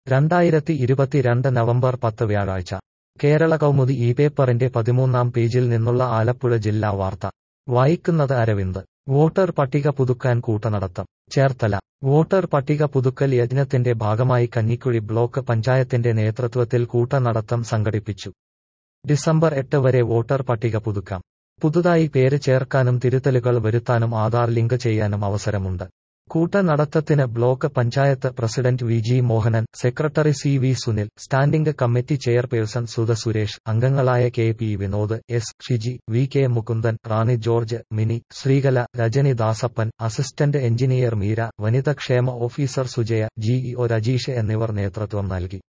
രണ്ടായിരത്തി ഇരുപത്തിരണ്ട് നവംബർ പത്ത് വ്യാഴാഴ്ച കേരള കൗമുദി ഈ പേപ്പറിന്റെ പതിമൂന്നാം പേജിൽ നിന്നുള്ള ആലപ്പുഴ ജില്ലാ വാർത്ത വായിക്കുന്നത് അരവിന്ദ് വോട്ടർ പട്ടിക പുതുക്കാൻ കൂട്ടനടത്തം ചേർത്തല വോട്ടർ പട്ടിക പുതുക്കൽ യജ്ഞത്തിന്റെ ഭാഗമായി കഞ്ഞിക്കുഴി ബ്ലോക്ക് പഞ്ചായത്തിന്റെ നേതൃത്വത്തിൽ കൂട്ടനടത്തം സംഘടിപ്പിച്ചു ഡിസംബർ എട്ട് വരെ വോട്ടർ പട്ടിക പുതുക്കാം പുതുതായി പേര് ചേർക്കാനും തിരുത്തലുകൾ വരുത്താനും ആധാർ ലിങ്ക് ചെയ്യാനും അവസരമുണ്ട് കൂട്ടനടത്തത്തിന് block panchayat president V G Mohanan secretary C V Sunil standing committee chairperson Sudha Suresh അംഗങ്ങളായ K P Vinod S Shiji V K Mukundan Rani George Mini Sreekala Rajani Dasappan assistant engineer Meera വനിതക്ഷേമ officer Sujaya G E O Rajeesh എന്നിവർ നേതൃത്വം നൽകി